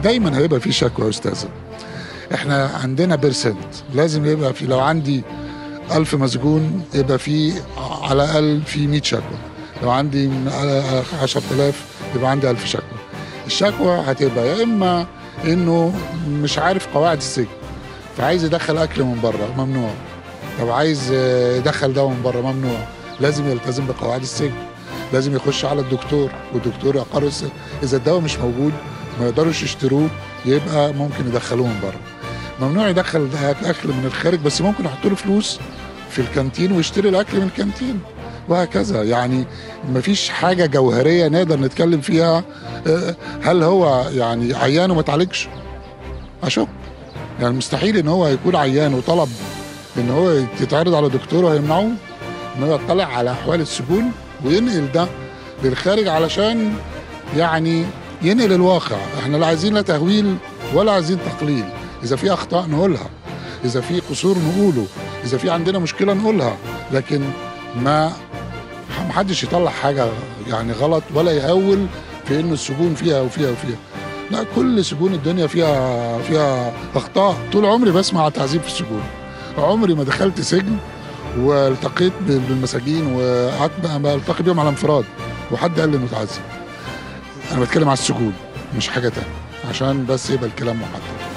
دايما هيبقى في شكوى يا استاذه احنا عندنا بيرسنت لازم يبقى في لو عندي ألف مسجون يبقى في على الأقل في 100 شكوى لو عندي 10000 يبقى عندي 1000 شكوى الشكوى هتبقى يا إما إنه مش عارف قواعد السجن فعايز يدخل أكل من بره ممنوع طب عايز يدخل دواء من بره ممنوع لازم يلتزم بقواعد السجن لازم يخش على الدكتور والدكتور يقرر اذا الدواء مش موجود ما يقدروش يشتروه يبقى ممكن يدخلوه من بره ممنوع يدخل اكل من الخارج بس ممكن يحط له فلوس في الكانتين ويشتري الاكل من الكانتين وهكذا يعني مفيش حاجه جوهريه نقدر نتكلم فيها هل هو يعني عيان وما اتعالجش؟ اشك يعني مستحيل ان هو يكون عيان وطلب ان هو يتعرض على دكتور وهيمنعوه ان هو يطلع على احوال السجون وينقل ده للخارج علشان يعني ينقل الواقع احنا لا عايزين لا تهويل ولا عايزين تقليل اذا في اخطاء نقولها اذا في قصور نقوله اذا في عندنا مشكله نقولها لكن ما محدش يطلع حاجه يعني غلط ولا يهول في انه السجون فيها وفيها وفيها لا كل سجون الدنيا فيها فيها اخطاء طول عمري بسمع تعذيب في السجون عمري ما دخلت سجن والتقيت بالمساجين وقعدت بقى التقي بيهم على انفراد وحد قال لي انه اتعذب انا بتكلم على السجون مش حاجه تانية عشان بس يبقى الكلام محدد